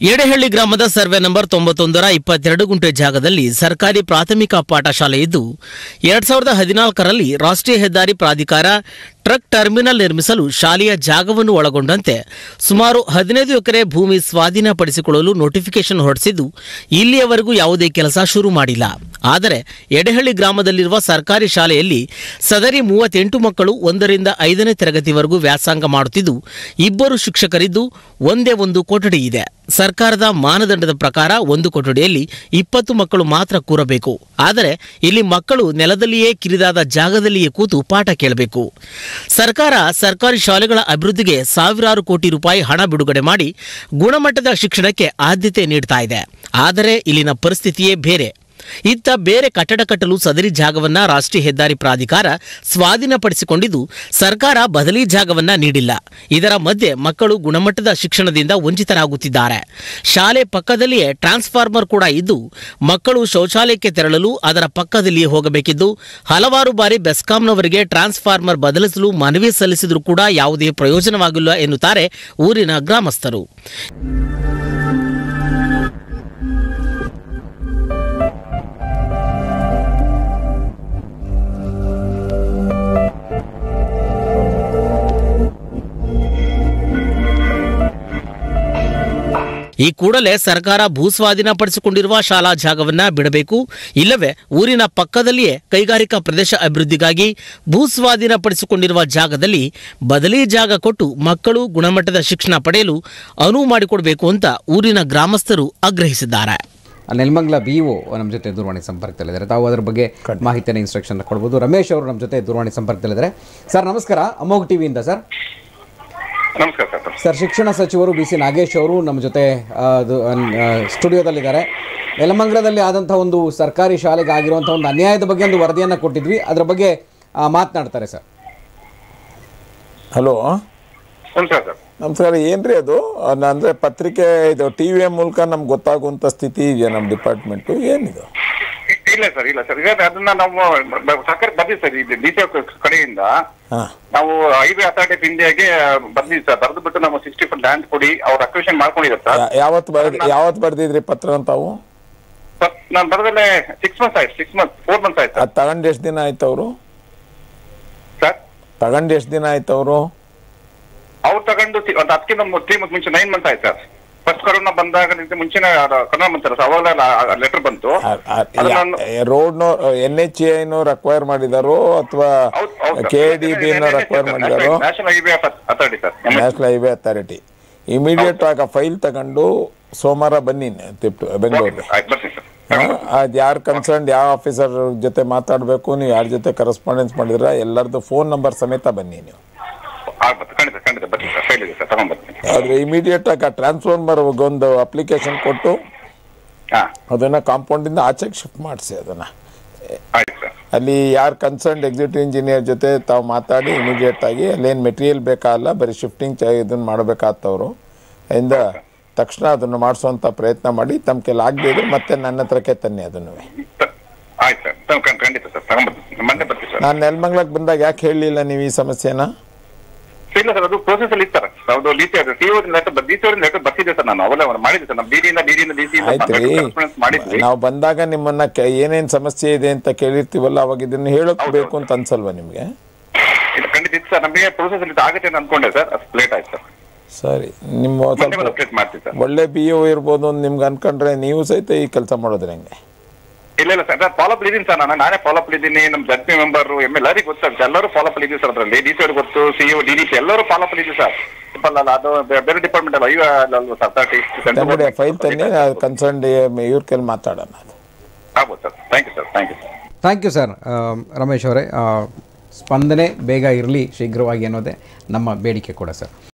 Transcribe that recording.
ಎಡೆಹಳ್ಳಿ ಗ್ರಾಮದ survey number ತೊಂಬತ್ತೊಂದರ ಇಪ್ಪತ್ತೆರಡು ಗುಂಟೆ ಜಾಗದಲ್ಲಿ ಸರ್ಕಾರಿ ಪ್ರಾಥಮಿಕ ಪಾಠಶಾಲೆ ಇದ್ದು ಎರಡ್ ಸಾವಿರದ ಹದಿನಾಲ್ಕರಲ್ಲಿ ರಾಷ್ಟ್ರೀಯ ಹೆದ್ದಾರಿ ಪ್ರಾಧಿಕಾರ ಟ್ರಕ್ ಟರ್ಮಿನಲ್ ನಿರ್ಮಿಸಲು ಶಾಲೆಯ ಜಾಗವನ್ನು ಒಳಗೊಂಡಂತೆ ಸುಮಾರು ಹದಿನೈದು ಎಕರೆ ಭೂಮಿ ಸ್ವಾಧೀನಪಡಿಸಿಕೊಳ್ಳಲು ನೋಟಿಫಿಕೇಶನ್ ಹೊರಡಿಸಿದ್ದು ಇಲ್ಲಿಯವರೆಗೂ ಯಾವುದೇ ಕೆಲಸ ಶುರು ಮಾಡಿಲ್ಲ ಆದರೆ ಎಡೆಹಳ್ಳಿ ಗ್ರಾಮದಲ್ಲಿರುವ ಸರ್ಕಾರಿ ಶಾಲೆಯಲ್ಲಿ ಸದರಿ ಮೂವತ್ತೆಂಟು ಮಕ್ಕಳು ಒಂದರಿಂದ ಐದನೇ ತರಗತಿವರೆಗೂ ವ್ಯಾಸಂಗ ಮಾಡುತ್ತಿದ್ದು ಇಬ್ಬರು ಶಿಕ್ಷಕರಿದ್ದು ಒಂದೇ ಒಂದು ಕೊಠಡಿ ಇದೆ ಸರ್ಕಾರದ ಮಾನದಂಡದ ಪ್ರಕಾರ ಒಂದು ಕೊಠಡಿಯಲ್ಲಿ ಇಪ್ಪತ್ತು ಮಕ್ಕಳು ಮಾತ್ರ ಕೂರಬೇಕು ಆದರೆ ಇಲ್ಲಿ ಮಕ್ಕಳು ನೆಲದಲ್ಲಿಯೇ ಕಿರಿದಾದ ಜಾಗದಲ್ಲಿಯೇ ಕೂತು ಪಾಠ ಕೇಳಬೇಕು ಸರ್ಕಾರ ಸರ್ಕಾರಿ ಶಾಲೆಗಳ ಅಭಿವೃದ್ಧಿಗೆ ಸಾವಿರಾರು ಕೋಟಿ ರೂಪಾಯಿ ಹಣ ಬಿಡುಗಡೆ ಮಾಡಿ ಗುಣಮಟ್ಟದ ಶಿಕ್ಷಣಕ್ಕೆ ಆದ್ಯತೆ ನೀಡ್ತಾ ಇದೆ ಆದರೆ ಇಲ್ಲಿನ ಪರಿಸ್ಥಿತಿಯೇ ಬೇರೆ ಇತ್ತ ಬೇರೆ ಕಟ್ಟಡ ಕಟ್ಟಲು ಸದರಿ ಜಾಗವನ್ನ ರಾಷ್ಟ್ರೀಯ ಹೆದ್ದಾರಿ ಪ್ರಾಧಿಕಾರ ಸ್ವಾಧೀನಪಡಿಸಿಕೊಂಡಿದ್ದು ಸರ್ಕಾರ ಬದಲಿ ಜಾಗವನ್ನ ನೀಡಿಲ್ಲ ಇದರ ಮಧ್ಯೆ ಮಕ್ಕಳು ಗುಣಮಟ್ಟದ ಶಿಕ್ಷಣದಿಂದ ವಂಚಿತರಾಗುತ್ತಿದ್ದಾರೆ ಶಾಲೆ ಪಕ್ಕದಲ್ಲಿಯೇ ಟ್ರಾನ್ಸ್ಫಾರ್ಮರ್ ಕೂಡ ಇದ್ದು ಮಕ್ಕಳು ಶೌಚಾಲಯಕ್ಕೆ ತೆರಳಲು ಅದರ ಪಕ್ಕದಲ್ಲಿಯೇ ಹೋಗಬೇಕಿದ್ದು ಹಲವಾರು ಬಾರಿ ಬೆಸ್ಕಾಂನವರಿಗೆ ಟ್ರಾನ್ಸ್ಫಾರ್ಮರ್ ಬದಲಿಸಲು ಮನವಿ ಸಲ್ಲಿಸಿದರೂ ಕೂಡ ಯಾವುದೇ ಪ್ರಯೋಜನವಾಗಿಲ್ಲ ಎನ್ನುತ್ತಾರೆ ಊರಿನ ಗ್ರಾಮಸ್ಥರು ಈ ಕೂಡಲೇ ಸರ್ಕಾರ ಭೂಸ್ವಾಧೀನಪಡಿಸಿಕೊಂಡಿರುವ ಶಾಲಾ ಜಾಗವನ್ನ ಬಿಡಬೇಕು ಇಲ್ಲವೇ ಊರಿನ ಪಕ್ಕದಲ್ಲಿಯೇ ಕೈಗಾರಿಕಾ ಪ್ರದೇಶ ಅಭಿವೃದ್ಧಿಗಾಗಿ ಭೂಸ್ವಾಧೀನಪಡಿಸಿಕೊಂಡಿರುವ ಜಾಗದಲ್ಲಿ ಬದಲಿ ಜಾಗ ಕೊಟ್ಟು ಮಕ್ಕಳು ಗುಣಮಟ್ಟದ ಶಿಕ್ಷಣ ಪಡೆಯಲು ಅನುವು ಮಾಡಿಕೊಡಬೇಕು ಅಂತ ಊರಿನ ಗ್ರಾಮಸ್ಥರು ಆಗ್ರಹಿಸಿದ್ದಾರೆ ನೆಲಮಂಗಲ ಬಿ ಒ ನಮ್ಮ ಜೊತೆ ದೂರವಾಣಿ ಸಂಪರ್ಕದಲ್ಲಿದ್ದಾರೆ ತಾವು ಅದರ ಬಗ್ಗೆ ಮಾಹಿತಿಯನ್ನು ಇನ್ಸ್ಟ್ರಕ್ಷನ್ ಕೊಡ್ಬೋದು ರಮೇಶ್ ಅವರು ನಮ್ಮ ಜೊತೆ ದೂರವಾಣಿ ಸಂಪರ್ಕದಲ್ಲಿದ್ದಾರೆ ಸರ್ ನಮಸ್ಕಾರ ಅಮೋಘ್ ಟಿವಿಯಿಂದ ಸರ್ ನಮಸ್ಕಾರ ಸರ್ ಸರ್ ಶಿಕ್ಷಣ ಸಚಿವರು ಬಿ ಸಿ ನಾಗೇಶ್ ಅವರು ನಮ್ಮ ಜೊತೆ ಆ, ಅದು, ಆ, ಸ್ಟುಡಿಯೋದಲ್ಲಿದ್ದಾರೆ ನೆಲಮಂಗಲದಲ್ಲಿ ಆದಂಥ ಒಂದು ಸರ್ಕಾರಿ ಶಾಲೆಗೆ ಆಗಿರುವಂಥ ಒಂದು ಅನ್ಯಾಯದ ಬಗ್ಗೆ ಒಂದು ವರದಿಯನ್ನು ಕೊಟ್ಟಿದ್ವಿ ಅದರ ಬಗ್ಗೆ ಆ, ಮಾತನಾಡ್ತಾರೆ ಸರ್ ಹಲೋ ನಮಸ್ಕಾರ ಸರ್ ನಮಸ್ಕಾರ ಏನ್ರಿ ಅದು ಅದ್ ಅಂದ್ರೆ ಪತ್ರಿಕೆ ಇದು ಟಿ ವಿಯ ಮೂಲಕ ನಮ್ಗೆ ಗೊತ್ತಾಗುವಂಥ ಸ್ಥಿತಿ ಇದೆಯಾ ನಮ್ಮ ಡಿಪಾರ್ಟ್ಮೆಂಟು ಏನಿದು ಇ- ಇಲ್ಲ ಸರ್ ಇಲ್ಲ ಸರ್ ಈಗ ಅದನ್ನ ನಾವು ಬ- ಸರ್ಕಾರ ಬರ್ದಿ ಸರ್ ಇದು ಡಿ ಸಿ ಕಡೆಯಿಂದ ಹಾಂ ನಾವು ಹೈವೇ ಅಥಾರಿಟಿ ಆಫ್ ಇಂಡಿಯಾಗೆ ಬರ್ದಿದ್ವಿ ಸರ್ ಬರೆದು ಬಿಟ್ಟು ನಾವು ಸಿಕ್ಸ್ಟಿ ಫೋರ್ ಲ್ಯಾಂಡ್ ಕೊಡಿ ಅವ್ರು ಅಕ್ವಿಷನ್ ಮಾಡ್ಕೊಂಡಿದ್ದಾರೆ ಸರ್ ಯಾವತ್ತು ಬರ್ದಿ ಯಾವತ್ತು ಬರ್ದಿದ್ರಿ ಪತ್ರ ತಾವು ಸರ್ ನಾನು ಬರದಲ್ಲೇ ಸಿಕ್ಸ್ ಮಂತ್ಸ್ ಆಯ್ತು ಸಿಕ್ಸ್ ಮಂತ್ಸ್ ಫೋರ್ ಮಂತ್ಸ್ ಆಯ್ತು ಅದು ತಗೊಂಡು ಎಷ್ಟು ದಿನ ಆಯ್ತು ಅವರು ಸರ್ ತಗೊಂಡು ಎಷ್ಟು ದಿನ ಆಯ್ತು ಅವರು ಅವ್ರು ತಗೊಂಡು ತಿ- ಒಂದು ಅದಕ್ಕಿಂತ ತ್ರೀ ಮಂತ್ ಮುಂಚೆ ನೈನ್ ಮಂತ್ಸ್ ಆಯ್ತು ಸರ್ ಫಸ್ಟ್ ಕರೋನಾ ಬಂದಾಗ ನಿಂತ ಮುಂಚೆನೆ ಕರೋನಾ ಬಂತಾರೆ ಸರ್ ಅವಾಗಲೇ ಲೆಟರ್ ಬಂತು ಅದನ್ನ ರೋಡ್ನ ಎನ್ ಎಚ್ ಐನವ್ರು ಅಕ್ವೈರ್ ಮಾಡಿದಾರೋ ಅಥವಾ ಹೌದು ಹೌದು ಕೆ ಡಿ ಬಿ ಅಕ್ವೈರ್ ಮಾಡಿದಾರೋ national highway authority sir national highway authority immediate ಆಗಿ ಫೈಲ್ ತಗೊಂಡು ಸೋಮವಾರ ಬನ್ನಿ ತಿಪ್ಟು ಬೆಂಗಳೂರಿಗೆ ಆಯ್ತು ಬರ್ತೀನಿ ಸರ್ ಅದು ಯಾರು ಕನ್ಸರ್ನ್ ಯಾವ ಆಫೀಸರ್ ಜೊತೆ ಮಾತಾಡಬೇಕು ನೀವು ಯಾರ ಜೊತೆ ಕರೆಸ್ಪಾಂಡೆನ್ಸ್ ಮಾಡಿದ್ರ ಎಲ್ಲರದ್ದು ಫೋನ್ ನಂಬರ್ ಸಮೇತ ಬನ್ನಿ ನೀವು ಆಗ್ಬೋದು ಖಂಡಿತ ಖಂಡಿತ ಬರ್ತೀನಿ ಸರ್ ಫೈಲ್ ಇದೆ ಸರ್ ತಗೊಂಡ್ಬರ್ತೀನಿ ಆದರೆ ಇಮಿಡಿಯೇಟ್ ಆಗಿ ಆ ಟ್ರಾನ್ಸ್ಫಾರ್ಮರ್ ಒಂದು ಅಪ್ಲಿಕೇಶನ್ ಕೊಟ್ಟು ಹಾ ಅದನ್ನು ಕಾಂಪೌಂಡಿಂದ ಆಚೆಗೆ ಶಿಫ್ಟ್ ಮಾಡಿಸಿ ಅದನ್ನು ಆಯ್ತು ಸರ್ ಅಲ್ಲಿ ಯಾರು ಕನ್ಸರ್ನ್ಡ್ ಎಕ್ಸಿಕ್ಯೂಟಿವ್ ಇಂಜಿನಿಯರ್ ಜೊತೆ ತಾವು ಮಾತಾಡಿ ಇಮಿಡಿಯೇಟ್ ಆಗಿ ಅಲ್ಲೇನು ಮೆಟೀರಿಯಲ್ ಬೇಕಾಗಲ್ಲ ಬರೀ ಶಿಫ್ಟಿಂಗ್ ಚ ಇದನ್ನು ಮಾಡಬೇಕಾಗ್ತವ್ರು ಇಂದ ತಕ್ಷಣ ಅದನ್ನು ಮಾಡಿಸುವಂಥ ಪ್ರಯತ್ನ ಮಾಡಿ ತಮ್ಮ ಕೆಲ ಆಗದೆ ಇದ್ರೆ ಮತ್ತೆ ನನ್ನ ಹತ್ರಕ್ಕೆ ತನ್ನಿ ಅದನ್ನು ತ- ಆಯ್ತು ಸರ್ ತ- ಖಂಡ್- ಖಂಡಿತ ಸರ್ ತಗೊಂಡ್ಬರ್ತೀನಿ ಮೊನ್ನೆ ಬರ್ತೀನಿ ಸರ್ ನಾನು ನೆಲಮಂಗ್ಲಕ್ಕೆ ಬಂದಾಗ ಯಾಕೆ ಹೇಳಲಿಲ್ಲ ನೀವು ಈ ಸಮಸ್ಯೆನ ಇಲ್ಲ ಸರ್ ಅದು ಪ್ರೋಸೆಸ್ ಅಲ್ಲಿ ಇರ್ತಾರೆ ಅದು D C T O letter D C letter ಬರ್ತಿದೆ ಸರ್ ನಾನು ಅವೆಲ್ಲ ಮಾಡಿದ್ದೆ ಸರ್ ನಮ್ಮ ಡಿಡಿಯಿಂದ ಡಿಡಿಯಿಂದ ಡಿ ಸಿ ಆಯ್ತು ರೀ ಮಾಡಿದ್ವಿ ನಾವು ಬಂದಾಗ ನಿಮ್ಮನ್ನ ಕೆ- ಏನೇನ್ ಸಮಸ್ಯೆ ಇದೆ ಅಂತ ಕೇಳಿರ್ತೀವಲ್ಲ ಅವಾಗ ಇದನ್ನ ಹೇಳಕ್ ಬೇಕು ಅಂತ ಅನ್ಸಲ್ವಾ ನಿಮ್ಗೆ ಇದು ಖಂಡಿತ ಇತ್ತು ಸರ್ ನಮಗೆ ಪ್ರೋಸೆಸ್ ಅಲ್ಲಿ ಇದು ಆಗುತ್ತೆ ಅಂತ ಅನ್ಕೊಂಡೆ ಸರ್ ಅದು ಲೇಟ್ ಆಯ್ತು ಸರ್ ಸರಿ ನಿಮ್ಮ ಮೊನ್ನೆ ಸ್ವಲ್ಪ ಅಪ್ಡೇಟ್ ಮಾಡ್ತೀವಿ ಸರ್ ಒಳ್ಳೆ ಬಿ ಒ ಇರ್ಬೋದು ಅಂತ ನಿಮ್ಗೆ ಅನ್ಕೊಂಡ್ರೆ ನೀವು ಸಹಿತ ಈ ಕೆಲಸ ಮಾಡೋದ್ರೆ ಹೆಂಗೆ ಇಲ್ಲ ಇಲ್ಲ ಸರ್ ಫಾಲೋ ಅಪ್ ಇದ್ದೀನಿ ಸರ್ ನಾನು ನಾನೇ ಫಾಲೋ ಅಪ್ ಇದ್ದೀನಿ ನಮ್ಮ Z P member M L ಎಲ್ಲರಿಗೂ ಗೊತ್ತು ಸರ್ ಎಲ್ಲರೂ ಫಾಲೋ ಅಪ್ ಇದ್ದೀವಿ ಸರ್ ಅದರಲ್ಲಿ ಡಿ ಸಿ ಅವ್ರಿಗೆ ಗೊತ್ತು C O D D P ಎಲ್ಲರೂ ಫಾಲೋ ಅಪ್ ಇದ್ದೀವಿ ಸರ್ ಅಲ್ಲ ಅಲ್ಲ ಅದು ಬೇ- ಬೇರೆ ಡಿಪಾರ್ಟ್ಮೆಂಟ್ ಅಲ್ಲ ಅಯ್ಯೋ ಅಲ್ವಾ ಸರ್ ತರ್ಟಿ ತಂದ್ರೆ ಫೈಲ್ ತನ್ನಿ ಕನ್ಸರ್ನ್ ಇವ್ರ ಕೈಲಿ ಮಾತಾಡೋಣ ಅದು ಆಗ್ಬೋದು sir thank you sir thank you sir thank you sir Ramesh ಅವರೇ ಆ, ಸ್ಪಂದನೆ ಬೇಗ ಇರಲಿ ಶೀಘ್ರವಾಗಿ ಅನ್ನೋದೇ ನಮ್ಮ ಬೇಡಿಕೆ ಕೂಡ ಸರ್